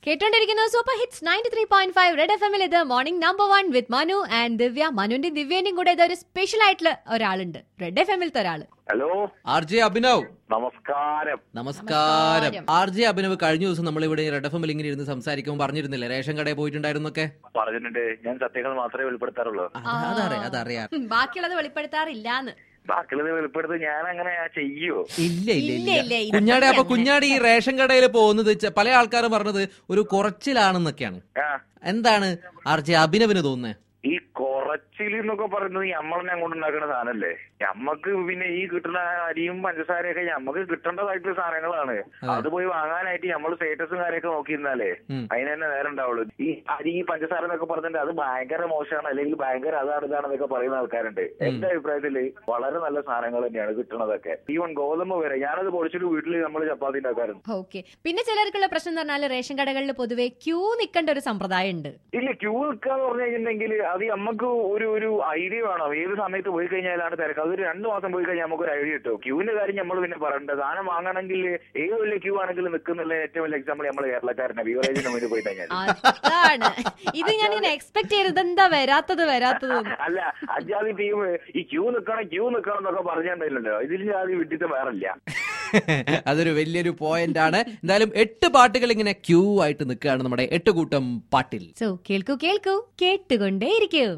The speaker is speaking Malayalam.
കേട്ടോണ്ടിരിക്കുന്നു super hits ninety three point five red F എമ്മിൽ ഇത് morning number one with Manu and Divya മനുവിന്റെയും ദിവ്യന്റെയും കൂടെ ഇതൊരു സ്പെഷ്യൽ ആയിട്ടുള്ള ഒരാളുണ്ട് റെഡ് എഫ് എമ്മിലത്തെ ഒരാള് ഹലോ ആർ ജെ അഭിനവ് നമസ്കാരം നമസ്കാരം നമസ്കാരം. ആർ ജെ അഭിനവ് കഴിഞ്ഞ ദിവസം നമ്മൾ ഇവിടെ റെഡ് എഫ് എമ്മിൽ ഇങ്ങനെ ഇരുന്ന് സംസാരിക്കുമ്പോൾ പറഞ്ഞിരുന്നില്ലേ റേഷൻ കടയിൽ പോയിട്ടുണ്ടായിരുന്നൊക്കെ പറഞ്ഞിട്ടുണ്ട് ഞാൻ സത്യങ്ങൾ മാത്രമേ വെളിപ്പെടുത്താറുള്ളൂ അത് അതറിയാം അതറിയാം ഉം, ബാക്കിയുള്ളത് വെളിപ്പെടുത്താറില്ലാന്ന് ബാക്കിയുള്ളത് വെളിപ്പെടുത്ത് ഞാൻ അങ്ങനെ ചെയ്യോ ഇല്ല ഇല്ല ഇല്ല, ഇല്ല, ഇല്ല ഇത് കുഞ്ഞാടി അപ്പൊ അങ്ങനെ. കുഞ്ഞാടി ഈ റേഷൻ കടയിൽ പോകുന്നത് ചെ- പല ആൾക്കാരും പറഞ്ഞത് ഒരു കുറച്ചിലാണെന്നൊക്കെയാണ് ആ എന്താണ് ആർ ജെ അഭിനവിന് തോന്നുന്നത് ഈ കുറച്ചിൽ എന്നൊക്കെ പറയുന്നത് നമ്മളെ അങ്ങോട്ട് ഉണ്ടാക്കുന്ന സാധനല്ലേ ഞമ്മക്ക് പിന്നെ ഈ കിട്ടുന്ന അരിയും പഞ്ചസാരയൊക്കെ ഞമ്മക്ക് കിട്ടേണ്ടതായിട്ടുള്ള സാധനങ്ങളാണ് അത് പോയി വാങ്ങാനായിട്ട് നമ്മൾ സ്റ്റേറ്റസും കാര്യമൊക്കെ നോക്കിയിരുന്നാലേ ഉം. അതിന് തന്നെ നേരം ഉണ്ടാവുള്ളൂ ഈ അരി പഞ്ചസാര എന്നൊക്കെ പറഞ്ഞിട്ട് അത് ഭയങ്കര മോശമാണ് അല്ലെങ്കിൽ ഭയങ്കര അതാണ് ഇതാണെന്നൊക്കെ പറയുന്ന ആൾക്കാരുണ്ട് എന്റെ അഭിപ്രായത്തില് വളരെ നല്ല സാധനങ്ങൾ തന്നെയാണ് കിട്ടുന്നതൊക്കെ ഈവൻ ഗോതമ്പ് വരെ ഞാനത് പൊടിച്ചിട്ട് വീട്ടിൽ നമ്മൾ ചപ്പാത്തി ഉണ്ടാക്കാറുണ്ട് ഓക്കെ പിന്നെ ചിലർക്കുള്ള പ്രശ്നം എന്ന് പറഞ്ഞാൽ റേഷൻ കടകളിൽ പൊതുവെ ക്യൂ നിൽക്കേണ്ട ഒരു സമ്പ്രദായം ഉണ്ട് ഇല്ല ക്യൂ നിൽക്കാന്ന് പറഞ്ഞു കഴിഞ്ഞിട്ടുണ്ടെങ്കിൽ അത് നമുക്ക് ഒരു ഒരു ഐഡിയ വേണം ഏത് സമയത്ത് പോയി കഴിഞ്ഞാലാണ് തിരക്ക് അതൊരു രണ്ടു മാസം പോയി കഴിഞ്ഞാൽ നമുക്ക് ഒരു ഐഡിയ കിട്ടും ക്യൂവിന്റെ കാര്യം നമ്മൾ പിന്നെ പറയണ്ട സാധനം വാങ്ങണമെങ്കിൽ ഏത് വലിയ ക്യൂ ആണെങ്കിലും നിൽക്കുന്നുള്ള ഏറ്റവും വലിയ എക്സാമ്പിൾ നമ്മൾ കേരളക്കാരനെ ബിവറേജിന് മുന്നിൽ പോയി കഴിഞ്ഞാൽ അതാണ് ഇത് ഞാൻ ഇങ്ങനെ എക്സ്പെക്ട് ചെയ്തത് എന്താ വരാത്തത് വരാത്തത് എന്ന്. അല്ല അജാതി ടീം ഈ ക്യൂ നിൽക്കണം ക്യൂ നിൽക്കണം എന്നൊക്കെ പറഞ്ഞിട്ടുണ്ടല്ലോ ഇതിൽ ജാതി വിട്ടിട്ട് വേറില്ല അതൊരു വലിയൊരു പോയിന്റ് ആണ് എന്തായാലും എട്ട് പാട്ടുകൾ ഇങ്ങനെ ക്യൂ ആയിട്ട് നിൽക്കുകയാണ് നമ്മുടെ എട്ട് കൂട്ടം പാട്ടിൽ സോ കേൾക്കൂ കേൾക്കൂ കേട്ടുകൊണ്ടേയിരിക്കൂ